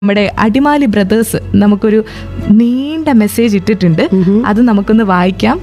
നമ്മുടെ അടിമാലി ബ്രദേഴ്സ് നമുക്കൊരു നീണ്ട മെസ്സേജ് ഇട്ടിട്ടുണ്ട് അത് നമുക്കൊന്ന് വായിക്കാം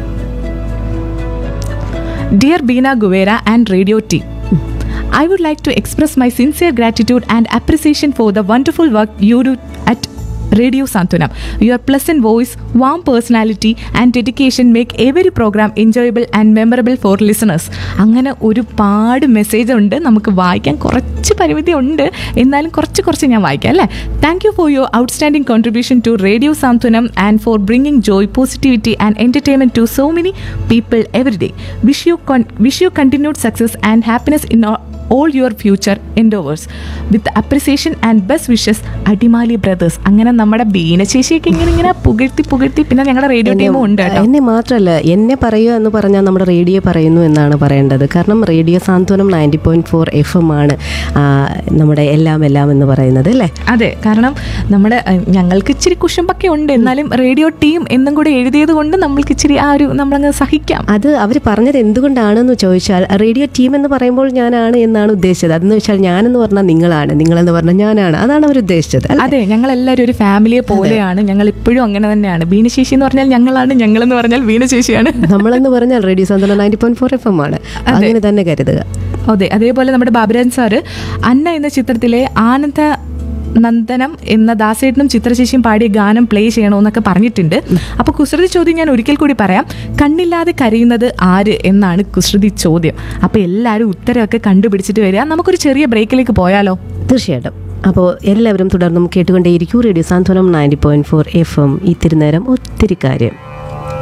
dear Beena Guevara and radio team I would like to express my sincere gratitude and appreciation for the wonderful work you do at Radio Santunam. Your pleasant voice, warm personality, and dedication make every program enjoyable and memorable for listeners. അങ്ങനെ ഒരുപാട് message ഉണ്ട് നമുക്ക് വായിക്കാൻ കുറച്ച് പരിമിതി ഉണ്ട് എന്നാലും കുറച്ച് കുറച്ച് ഞാൻ വായിക്കാം അല്ലേ thank you for your outstanding contribution to radio Santhwanam and for bringing joy positivity and entertainment to so many people every day wish you wish you continued success and happiness in all your future endeavours with appreciation and best wishes Adimali brothers അങ്ങനെ നമ്മുടെ ബീനശേഷിയൊക്കെ ഇങ്ങനെ ഇങ്ങനെ പുകഴ്ത്തി പുകഴ്ത്തി പിന്നെ ഞങ്ങളുടെ radio ടീമും ഉണ്ട് കേട്ടോ എന്നെ മാത്രമല്ല എന്നെ പറയുക എന്ന് പറഞ്ഞാൽ നമ്മുടെ റേഡിയോ പറയുന്നു എന്നാണ് പറയേണ്ടത് കാരണം radio Santhwanam ninety point four F M ആണ് ആ, നമ്മുടെ എല്ലാം എല്ലാം എന്ന് പറയുന്നത് അല്ലേ അതെ കാരണം നമ്മുടെ അഹ്, ഞങ്ങൾക്ക് ഇച്ചിരി കുശുമ്പൊക്കെ ഉണ്ട് എന്നാലും റേഡിയോ ടീം എന്നും കൂടെ എഴുതിയത് കൊണ്ട് നമ്മൾക്ക് ഇച്ചിരി ആ ഒരു നമ്മളങ്ങ് സഹിക്കാം അത് അവർ പറഞ്ഞത് എന്തുകൊണ്ടാണെന്ന് ചോദിച്ചാൽ റേഡിയോ ടീം എന്ന് പറയുമ്പോൾ ഞാനാണ് എന്നാണ് ഉദ്ദേശിച്ചത് അതെന്ന് വെച്ചാൽ ഞാനെന്ന് പറഞ്ഞാൽ നിങ്ങളാണ് നിങ്ങളെന്ന് പറഞ്ഞാൽ ഞാനാണ് അതാണ് അവർ ഉദ്ദേശിച്ചത് അല്ലേ? അതെ ഞങ്ങൾ എല്ലാവരും ഒരു ഫാമിലിയെ പോലെയാണ് ഞങ്ങൾ ഇപ്പോഴും അങ്ങനെ തന്നെയാണ് ബീനശേഷി എന്ന് പറഞ്ഞാൽ ഞങ്ങളാണ് ഞങ്ങളെന്ന് പറഞ്ഞാൽ ബീനശേഷിയാണ് നമ്മളെന്ന് പറഞ്ഞാൽ radio Santhwanam ninety point four F M ആണ് അങ്ങനെ തന്നെ കരുതുക അതെ അതേപോലെ നമ്മുടെ ബാബുരാൻ സാറ് അന്ന എന്ന ചിത്രത്തിലെ ആനന്ദ നന്ദനം എന്ന ദാസേട്ടനും ചിത്രശേഷിയും പാടിയ ഗാനം പ്ലേ ചെയ്യണമെന്നൊക്കെ പറഞ്ഞിട്ടുണ്ട് അപ്പൊ കുസൃതി ചോദ്യം ഞാൻ ഒരിക്കൽ കൂടി പറയാം കണ്ണില്ലാതെ കരയുന്നത് ആര് എന്നാണ് കുസൃതി ചോദ്യം അപ്പൊ എല്ലാവരും ഉത്തരമൊക്കെ കണ്ടുപിടിച്ചിട്ട് വരിക നമുക്കൊരു ചെറിയ ബ്രേക്കിലേക്ക് പോയാലോ തീർച്ചയായിട്ടും അപ്പോൾ എല്ലാവരും തുടർന്നും കേട്ടുകൊണ്ടേയിരിക്കും radio Santhwanam ninety point four F M ഇത്തിരി നേരം ഒത്തിരി കാര്യം